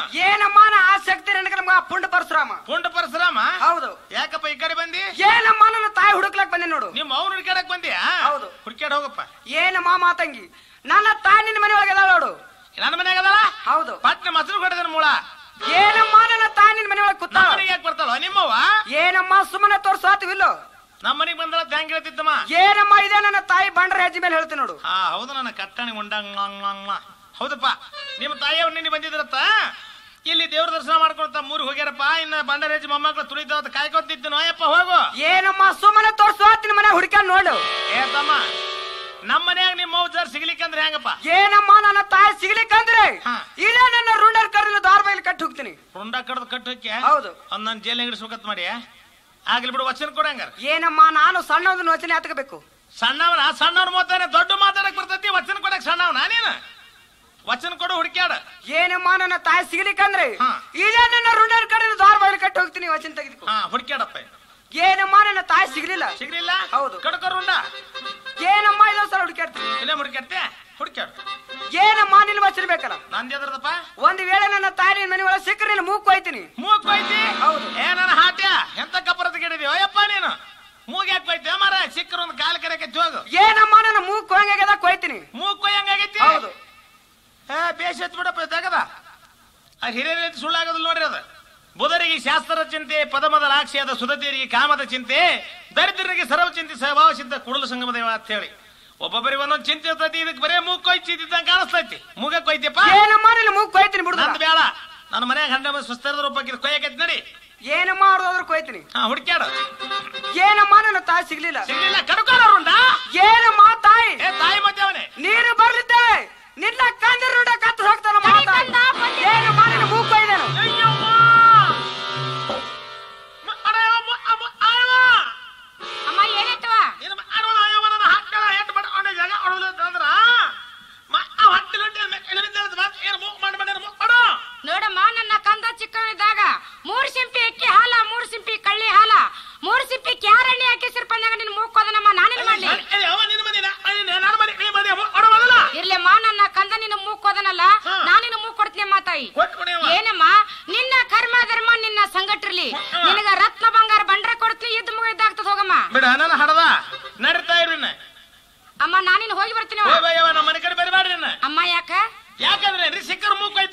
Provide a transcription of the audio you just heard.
ಏನಮ್ಮ ನಾ ಆಸಕ್ತಿ ನನಗೆ ನಮ್ಗ ಪುಂಡ ಪರಶುರಾಮ ಪುಂಡ ಪರಶುರಾಮ ಹೌದು ಯಾಕಪ್ಪ ಈ ಕಡೆ ಬಂದಿ ಏನಮ್ಮ ನನ್ನ ತಾಯಿ ಹುಡುಕ್ಲಕ್ ಬಂದೆ ನೋಡು ನಿಮ್ಮ ಅವ್ನ ಹುಡ್ಕ್ಯಾಡಕ್ ಬಂದಿಯಾ ಹೌದು. ಹುಡ್ಕ್ಯಾಡ್ ಹೋಗಪ್ಪ ಏನಮ್ಮ ಮಾತಂಗಿ ನನ್ನ ತಾಯಿ ನಿನ್ನ ಮನೆ ಒಳಗೆ ಅದಾಳ ನೋಡು ನನ್ನ ಮನ್ಯಾಗ ಅದಲ್ಲ ಹೌದು ಪಟ್ನ ಮೊಸರು ಕೊಡದನ ಮೂಳ ಏನಮ್ಮ ನನ್ನ ತಾಯಿ ನಿನ್ನ ಮನೆ ಒಳಗೆ ನಮ್ಮ ಕೂತಾಳ ಮನೆಗೆ ಯಾಕೆ ಬರ್ತಾಳ ನಿಮ್ಮವ್ವ ಏನಮ್ಮ ಸುಮ್ಮನೆ ತೋರ್ಸಾತಿವಿಲ್ಲೋ ನಮ್ಮ ಮನೆಗೆ ಬಂದಳ ಹೆಂಗ್ ಹೇಳ್ತಿದ್ದಮ್ಮ ಏನಮ್ಮ ಇದೆ ನನ್ನ ತಾಯಿ ಬಂಡ್ರ ಹೆಜ್ಜೆ ಮೇಲೆ ಹೇಳ್ತೀನಿ ನೋಡು ಹಾ ಹೌದು ನನ್ನ ಕಟ್ಟಣಿ ಉಂಡಂಗ್ ಹೌದಪ್ಪ ನಿಮ್ಮ ತಾಯಿಯವ್ರು ನಿನ್ನೆ ಬಂದಿದ್ರತ್ತ ಇಲ್ಲಿ ದೇವ್ರ ದರ್ಶನ ಮಾಡ್ಕೊಳ್ತಾ ಮೂರಿಗೆ ಹೋಗ್ಯಾರಪ್ಪ ಇನ್ನ ಬಂಡರೇಜ್ ಮೊಮ್ಮಕ್ಳು ತುಳಿತಾವ ಕಾಯ್ಕೊತಿದ್ದು ನೋಯಪ್ಪ ಹೋಗು ಏನಮ್ಮ ಸುಮ್ಮನೆ ತೋರ್ಸಾತಿನ ಮನೆ ಹುಡುಕ್ಯಾನ್ ನೋಡು ಏ ತಮ್ಮ ನಮ್ಮ ಮನ್ಯಾಗ ನಿಮ್ಮ ಮೌಜಾರ್ ಸಿಗ್ಲಿಕ್ಕಂದ್ರೆ ಹೆಂಗಪ್ಪ ಏನಮ್ಮ ನನ್ನ ತಾಯಿ ಸಿಗ್ಲಿಕ್ಕಂದ್ರೆ ಹಾ. ಇಲ್ಲೇ ನನ್ನ ರೂಢರ್ ಕರೆದು ದಾರ ಮೇಲೆ ಕಟ್ಟಿ ಹೋಗ್ತೀನಿ ರುಂಡ ಕಡ್ದು ಕಟ್ಟೋಕೆ ಹೌದು. ಅವ್ನ್ ನನ್ನ ಜೈಲಿಗೆ ಇಡಿಸ್ಬೇಕಂತ ಮಾಡಿ ಆಗ್ಲಿ ಬಿಡು ವಚನ ಕೊಡಂಗಾರ ಏನಮ್ಮ ನಾನು ಸಣ್ಣದನ್ನ ವಚನೆ ಹತ್ಕೋಬೇಕು ಸಣ್ಣವನ ಸಣ್ಣವ್ನ ಮಾತಾಡ ದೊಡ್ಡ ಮಾತಾಡಕ್ ಬರ್ತೈತಿ ವಚನ ಕೊಡಕ್ ಸಣ್ಣವನ ನೀನು ವಚನ ಕೊಡು ಹುಡುಕ್ಯಾಡ ಏನಮ್ಮ ನನ್ನ ತಾಯಿ ಸಿಗ್ಲಿಕ್ಕಂದ್ರೆ ಹಾ. ಇಲ್ಲೇ ನನ್ನ ರೂಢರ್ ಕರೆದು ದಾರ ಮೇಲೆ ಕಟ್ಟಿ ಹೋಗ್ತೀನಿ ವಚನ ತೆಗೆದುಕೋ ಹಾ ಹುಡುಕ್ಯಾಡಪ್ಪ ಏನಮ್ಮ ನನ್ನ ತಾಯಿ ಸಿಗ್ಲಿಲ್ಲ ಸಿಗ್ಲಿಲ್ಲ ಹೌದು. ಕಡ್ಕೋ ರುಂಡ ಏನಮ್ಮ ಇದೊಂದ್ ಸಲ ಹುಡುಕ್ಯಾಡ್ತೀನಿ ಇಲ್ಲೇ ಹುಡುಕ್ಯಾಡ್ತೆ ಹುಡುಕ್ಯಾಡ ಏನಮ್ಮ ನಿನ್ನ ವಚನ ಬೇಕಲ್ಲ ನಂದ್ ಎದ್ರದಪ್ಪ ಒಂದ್ ವೇಳೆ ನನ್ನ ತಾಯಿ ನಿನ್ ಮನೆ ಒಳಗೆ ಸಿಕ್ಕರೆ ನಿನ್ನ ಮೂಗ್ ಕೊಯ್ತೀನಿ ಮೂಗ್ ಕೊಯ್ತಿ ಹೌದು. ಏ ನನ್ನ ಹಾಟ್ಯ ಎಂತ ಕಪ್ಪರದ ಗಿಡಿದಿ ಅಯ್ಯಪ್ಪ ನೀನು ಮೂಗ್ ಯಾಕೆ ಕೊಯ್ತಿ ಮಾರ ಸಿಕ್ಕರ ಒಂದು ಕಾಲ್ ಕರೆಯಕ್ಕೆ ಹೋಗು ಏನಮ್ಮ ನನ್ನ ಮೂಗ್ ಕೊಯ್ಯಾಗದ ಕೊಯ್ತೀನಿ ಮೂಗ್ ಕೊಯ್ಯಂಗಾಗೈತಿ ಹೌದು ಏ ಬೇಷ್ ಎತ್ ಬಿಡಪ್ಪ ತೆಗದ ಆ ಹಿರಿಯರ ಸುಳ್ಳಾಗೋದಿಲ್ಲ ನೋಡ್ರಿ ಅದು ಬುಧರಿಗೆ ಶಾಸ್ತ್ರದ ಚಿಂತೆ ಪದಮದ ಲಾಕ್ಷಿಯಾದ ಸುಧತಿಯರಿಗೆ ಕಾಮದ ಚಿಂತೆ ದರಿದ್ರರಿಗೆ ಸರ್ವ ಚಿಂತೆ ಸ್ವಭಾವ ಸಿದ್ಧ ಕುಡಲ ಸಂಗಮ ದೇವ ಅಂತ ಹೇಳಿ ಒಬ್ಬೊಬ್ಬರಿಗೆ ಒಂದೊಂದು ಚಿಂತೆ ಇರ್ತೈತಿ ಇದಕ್ಕೆ ಬರೇ ಮೂಗ್ ಕೊಯ್ತಿ ಇದ್ದಂಗೆ ಕಾಣಿಸ್ತೈತಿ ಮೂಗ ಕೊಯ್ತಿಯಪ್ಪ ಏನಮ್ಮ ನಿನ್ನ ಮೂಗ್ ಕೊಯ್ತೀನಿ ಬಿಡುದ ನಂದು ಬೇಡ ನನ್ನ ಮನ್ಯಾಗ ಹಂಡ ಸ್ವಸ್ಥರದ ರೂಪಕ್ಕೆ ಕೊಯ್ಯಕೈತಿ ನಡಿ ಏನಮ್ಮ ಅವ್ರದಾದ್ರು ಕೊಯ್ತೀನಿ ಹಾ ಹುಡುಕ್ಯಾಡ ಏನಮ್ಮ ನನ್ನ ತಾಯಿ ಸಿಗ್ಲಿಲ್ಲ ಸಿಗ್ಲಿಲ್ಲ ಕಡ್ಕೊಳ್ಳೋರುಂಡ ಏನಮ್ಮ ತಾಯಿ ಏ ತಾಯಿ ಮತ್ತೆ ಅವನೇ ನೀನು ಬರ್ಲಿದ್ದೇವೆ ನಿನ್ನ ಕಂದಿರ ರೂಢ ಕತ್ತು ಹೋಗ್ತಾನ ಮಾತಾ ಏನಮ್ಮ ನಿನ್ನ ಮೂಗ್ ಕೊಯ್ದೇನು ಅಯ್ಯವ್ವ! ಮ- ಅರೆ, ಅಮ್ಮ- ಅಮ್ಮ- ಅಯ್ಯವ್ವ! ಅಮ್ಮ ಏನಾಯ್ತವ ನೀನು ಮ- ಅರವಳ ಅಯ್ಯವ್ವ ನನ್ನ ಹಾಕ್ತಾಳ, ಹೆಟ್ ಬಡ- ಅವ್ನ ಜಾಗ ಹೊಡ್ದು ಅಂತಂದ್ರ, ಮ- ಆ ಹೊಟ್ಟಿಲೊಟ್ಟಿ ಮೆ- ಎಳಬಿದ್ದಾಳದ ಮಾತ್ ಏನ್ ಮೂಗ್ ಮಾಡ್ ಮಾಡ್ಯಾರ, ಮೂಗ್ ಮಾಡು. ನೋಡಮ್ಮ ನನ್ನ ಕಂದ ಚಿಕ್ಕವನಿದ್ದಾಗ ಮೂರ್ ಸಿಂಪಿ ಅಕ್ಕಿ ಹಾಲ ಮೂರ್ ಸಿಂಪಿ ಕಳ್ಳಿ ಹಾಲ ಮೂರ್ ಸಿಂಪಿ ಕ್ಯಾರಣಿ ಹಾಕಿ ಸಿರ್ಪಂದಾಗ ನಿನ್ ಮೂಕೋದನಮ್ಮ ನಾನೇನ್ ಮಾಡ್ಲಿ ಅರೆ, ಅರೆ, ಅವ್ವ ನಿನ್ನ ಮನೆನ, ಅರೆ, ನೀ- ನನ್ನ ಮನೆ, ನೀ ಮನೆ, ಮೂಗ್ ಮಾಡು ಮೊದಲ. ಇರ್ಲಿಮ್ಮ ನನ್ನ ಕಂದ ನಿನ್ನ ಮೂಕೋದನಲ್ಲ ಹಾ. ನಾನಿನ ಮೂಗ್ ಕೊಡ್ತೀನಿ ಅಮ್ಮ ತಾಯಿ ಕೊಟ್ಟು ಬಿಡಿ ಅವ್ವ. ಏನಮ್ಮ ನಿನ್ನ ಕರ್ಮ ಧರ್ಮ ನಿನ್ನ ಸಂಗಟ್ರಲಿ ಹಾ. ನಿನಗ ರತ್ನ ಬಂಗಾರ ಬಂಡ್ರ ಕೊಡ್ತೀನಿ ಇದ್ ಮುಗಿದಾಗ್ತದ ಹೋಗಮ್ಮ ಬಿಡ ನನ್ನ ಹಡದ ನಡೀತಾ ಇರು ಇನ್ನ. ಅಮ್ಮ ನಾನಿನ್ ಹೋಗಿ ಬರ್ತೀನಿ ಹೋಯ್ ಬಯ್ಯವ್ವ, ನಮ್ಮ ಮನೆ ಕಡೆ ಬರಬೇಡ್ರಿ ಇನ್ನ. ಅಮ್ಮ ಯಾಕ ಯಾಕಂದ್ರೆ ರೀ ಸಿಕ್ಕರು ಮೂಗ್